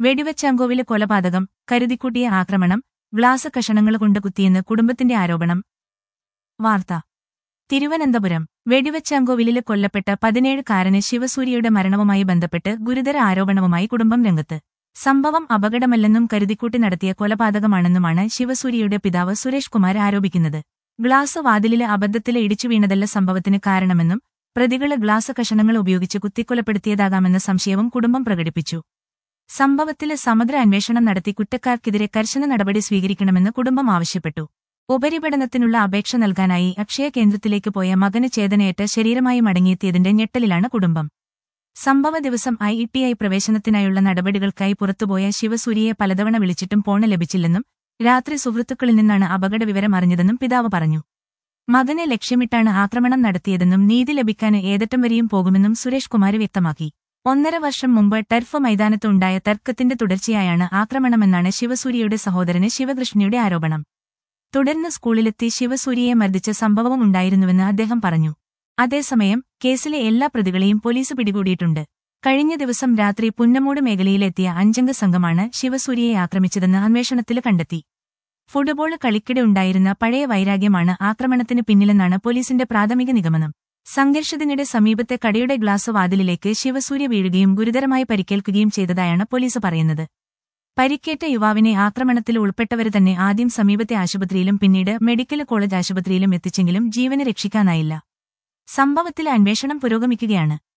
വെടിവെച്ചാങ്കോവിലെ കൊലപാതകം കരുതിക്കൂട്ടിയ ആക്രമണം ഗ്ലാസ് കഷണങ്ങൾ കൊണ്ട് കുത്തിയെന്ന് കുടുംബത്തിന്റെ ആരോപണം വാർത്ത തിരുവനന്തപുരം വെടിവെച്ചാങ്കോവിലില് കൊല്ലപ്പെട്ട പതിനേഴുകാരന് ശിവസൂര്യയുടെ മരണവുമായി ബന്ധപ്പെട്ട് ഗുരുതര ആരോപണവുമായി കുടുംബം രംഗത്ത് സംഭവം അപകടമല്ലെന്നും കരുതിക്കൂട്ടി നടത്തിയ കൊലപാതകമാണെന്നുമാണ് ശിവസൂര്യയുടെ പിതാവ് സുരേഷ് കുമാർ ആരോപിക്കുന്നത് ഗ്ലാസ് വാതിലില് അബദ്ധത്തില് ഇടിച്ചു വീണതല്ല സംഭവത്തിന് കാരണമെന്നും പ്രതികള് ഗ്ലാസ് കഷണങ്ങൾ ഉപയോഗിച്ച് കുത്തിക്കൊലപ്പെടുത്തിയതാകാമെന്ന സംശയവും കുടുംബം പ്രകടിപ്പിച്ചു സംഭവത്തില് സമഗ്ര അന്വേഷണം നടത്തി കുറ്റക്കാർക്കെതിരെ കർശന നടപടി സ്വീകരിക്കണമെന്ന് കുടുംബം ആവശ്യപ്പെട്ടു ഉപരിപഠനത്തിനുള്ള അപേക്ഷ നൽകാനായി അക്ഷയ കേന്ദ്രത്തിലേക്ക് പോയ മകന് ചേതനയേറ്റ് ശരീരമായി മടങ്ങിയെത്തിയതിന്റെ ഞെട്ടലിലാണ് കുടുംബം സംഭവ ദിവസം ഐ ഇ ടി ഐ പ്രവേശനത്തിനായുള്ള നടപടികൾക്കായി പുറത്തുപോയ ശിവസൂര്യയെ പലതവണ വിളിച്ചിട്ടും ഫോണ് ലഭിച്ചില്ലെന്നും രാത്രി സുഹൃത്തുക്കളിൽ നിന്നാണ് അപകട വിവരം അറിഞ്ഞതെന്നും പിതാവ് പറഞ്ഞു മകനെ ലക്ഷ്യമിട്ടാണ് ആക്രമണം നടത്തിയതെന്നും നീതി ലഭിക്കാൻ ഏതറ്റം വരെയും പോകുമെന്നും സുരേഷ് കുമാർ വ്യക്തമാക്കി ഒന്നര വർഷം മുമ്പ് ടർഫ് മൈതാനത്ത് ഉണ്ടായ തർക്കത്തിന്റെ തുടർച്ചയായാണ് ആക്രമണമെന്നാണ് ശിവസൂര്യയുടെ സഹോദരന് ശിവകൃഷ്ണയുടെ ആരോപണം തുടർന്ന് സ്കൂളിലെത്തി ശിവസൂര്യയെ മർദ്ദിച്ച സംഭവവും ഉണ്ടായിരുന്നുവെന്ന് അദ്ദേഹം പറഞ്ഞു അതേസമയം കേസിലെ എല്ലാ പ്രതികളെയും പോലീസ് പിടികൂടിയിട്ടുണ്ട് കഴിഞ്ഞ ദിവസം രാത്രി പുന്നമൂട് മേഖലയിലെത്തിയ അഞ്ചംഗ സംഘമാണ് ശിവസൂര്യയെ ആക്രമിച്ചതെന്ന് അന്വേഷണത്തിൽ കണ്ടെത്തി ഫുട്ബോൾ കളിക്കിടെ ഉണ്ടായിരുന്ന പഴയ വൈരാഗ്യമാണ് ആക്രമണത്തിന് പിന്നിലെന്നാണ് പോലീസിന്റെ പ്രാഥമിക നിഗമനം സംഘർഷത്തിനിടെ സമീപത്തെ കടയുടെ ഗ്ലാസ് വാതിലിലേക്ക് ശിവസൂര്യ വീഴുകയും ഗുരുതരമായി പരിക്കേൽക്കുകയും ചെയ്തതായാണ് പോലീസ് പറയുന്നത് പരിക്കേറ്റ യുവാവിനെ ആക്രമണത്തിൽ ഉൾപ്പെട്ടവര് തന്നെ ആദ്യം സമീപത്തെ ആശുപത്രിയിലും പിന്നീട് മെഡിക്കൽ കോളേജ് ആശുപത്രിയിലും എത്തിച്ചെങ്കിലും ജീവന് രക്ഷിക്കാനായില്ല സംഭവത്തിൽ അന്വേഷണം പുരോഗമിക്കുകയാണ്